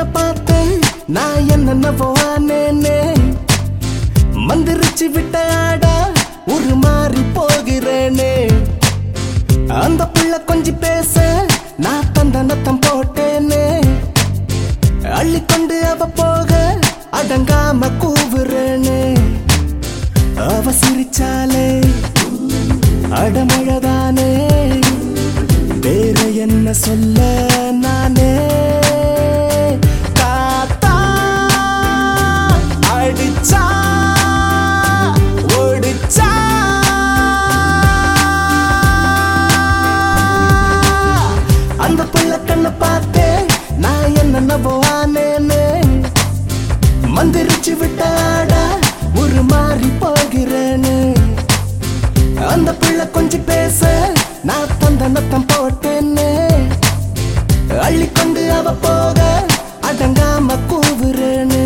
கண்ண பார்த்தேன் நான் என்னென்னவோ ஆனேனே மந்திரிச்சு விட்ட ஆடா ஒரு மாறி போகிறேனே அந்த புள்ள கொஞ்சி பேச நான் தந்தனத்தம் போட்டேனே அள்ளிக்கொண்டு அவ போக அடங்காம கூவுறேனே அவ சிரிச்சாலே அடமழதானே வேற என்ன சொல்ல நானே காத்தா அடிச்சா ஓடிச்சா அந்த புள்ள கண்ண பார்த்தே நான் என்னென்னவோ ஆனேனே மந்திரிச்சு விட்டாடா ஒரு மாறி போகிறேனே அந்த பிள்ளை கொஞ்சம் பேச நான் தந்த நத்தம் போட்டேனே அள்ளிக்கொண்டு அவ போக அடங்காம கூவுறேனே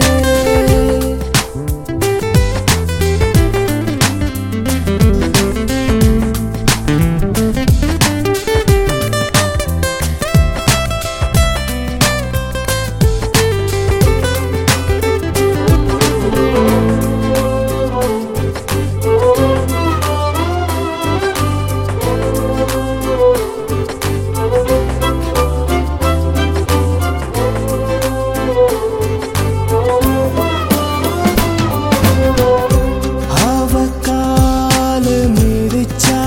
அவ கால மிதிச்சா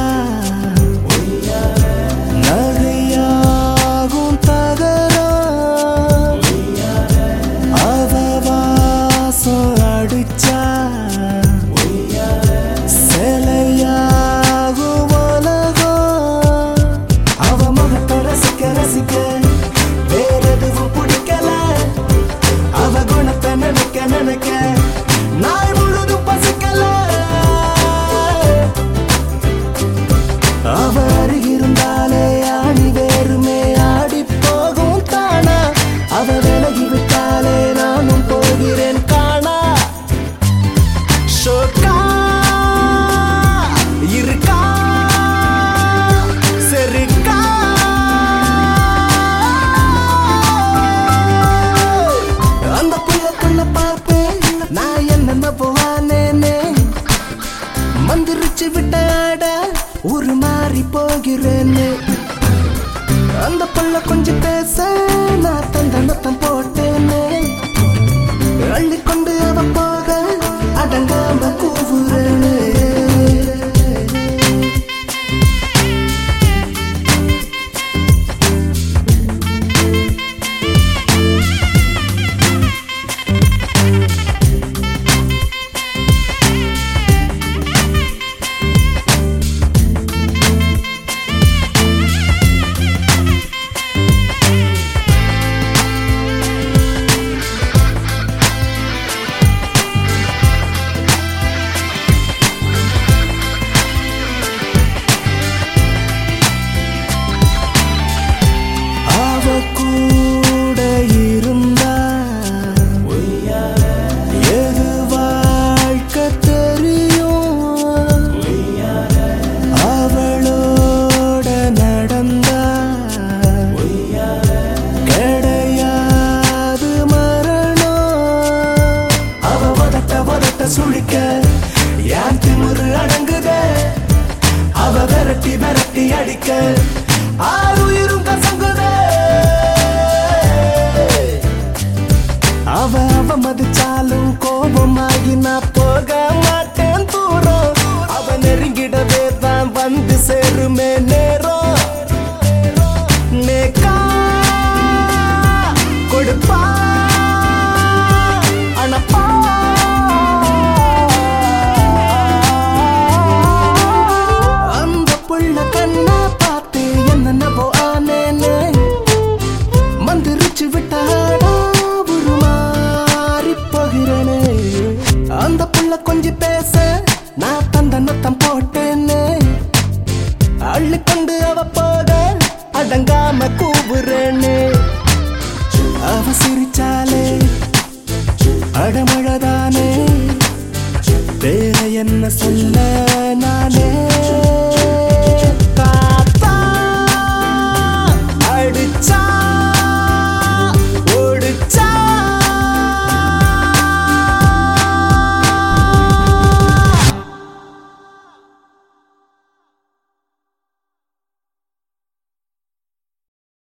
நகையாகும் தகரம் அவ வாசம் அடிச்சா சிலையாகும் உலகம் அவ முகத்தை ரசிக்க ரசிக்க வேற எதுவும் பிடிக்கல அவ குணத்தை நினைக்க நினைக்க நாள் முழுதும் பசிக்கல அவ அருகிருந்தாலே ஆணி வேறுமே ஆடி போகும் தானா அவ விலகி விட்டாலே நானும் போகிறேன் காணா ஷோக்கா இருக்கா சரிக்கா அந்த புள்ள கண்ண பார்ப்பேன் நான் என்ன போவானேனே மந்திரிச்சு விட்டாட ஒரு மாறி போகிறேன்னு அந்த புள்ள கொஞ்சம் பேச நான் தந்த நத்தம் போட்டேனே அள்ளிக்கொண்டு அவ போக அடங்காம கூவுறேனே அவ கூட இருந்தா எது வாழ்க்கை தெரியும் அவளோட நடந்தா கிடையாது மரணம் அவ வதட்ட வதட்ட சுழிக்க ஏன் திமுரு அடங்குதே அவ விரட்டி விரட்டி அடிக்க ஆறுயிரும் கசங்குதே அவ அவ மதிச்சாலும் கோபமாகி நான் போக மாட்டேன் தூரம் அவ நெருங்கிடவே தான் வந்து சேருமே நேரம் நேக்கா கொடுப்பா அனப்பா அந்த புள்ள கண்ணா பார்த்து என்னென்னவோ ஆனேனே மந்திரிச்சு விட்டாடா ஒரு மாறி போகிறேனே அந்த புள்ள கொஞ்சம் பேச நான் தந்த நத்தம் போட்டேனே அள்ளிக்கொண்டு அவ போக அடங்காம கூவுறேனே அவ சிரிச்சாலே அடமழதானே வேற என்ன சொல்ல